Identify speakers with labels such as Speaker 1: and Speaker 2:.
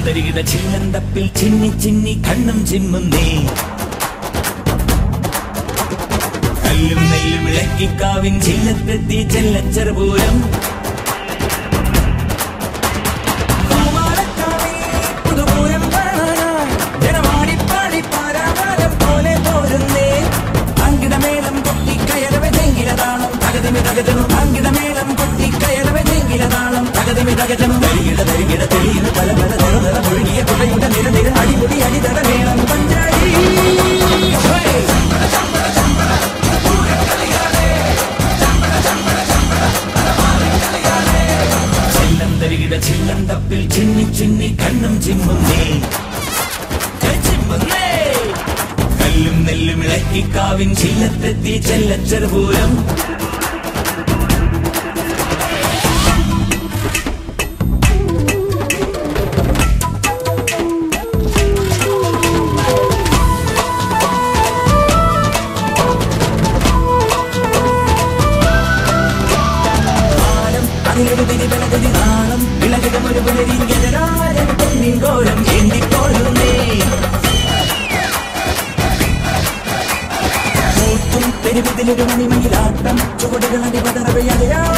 Speaker 1: തരികിട ചില്ലന്തപ്പിൽ ചിന്നി ചിന്നി കണ്ണും ചിമ്മുന്നേ കല്ലും നെല്ലും ഇളക്കിക്കാവിൻ ചില്ലത്തെത്തി ചെല്ലച്ചെറുപൂരം പുതുപൂരം കാണാനായി ജനമാടിപ്പാടി പാരാവാരം പോലെ പോരുന്നേ അങ്കിടമേളം കൊട്ടി കയറവെ ചെങ്കിലതാളം തകതിമി തകതനും അങ്കിടമേളം കൊട്ടി കയറവെ ചെങ്കിലതാളം തകതിമി തകതനും തരികിട തരികിട തെളിയുന്ന പല പല നിറനിറ ഒഴുകിയ കുടയുടെ നിര നിര അടിമുടി അടിതട വേണം പഞ്ചാരി ഹേ! ചെല്ലം തരികിട ചില്ലം തപ്പിൽ ചിന്നി ചിന്നി കണ്ണും ചിമ്മുന്നേ ഏ, ചിമ്മുന്നേ കല്ലും നെല്ലും ഇളക്കിക്കാവിൻ ചില്ലത്തെത്തി ചെല്ലച്ചെറുപൂരം പാലം അതിലൊരു തിരിപലകുതി നാളം ഇളകിടമൊരു പുലരിങ്കരാരൻ പൊന്നിങ്കോലം ഏന്തിപ്പോഴുന്നേ മൂത്തും പെരുവിതിലൊരു മണിമയിലാട്ടം ചുവടുകൾ അടിപതറവയറിയാ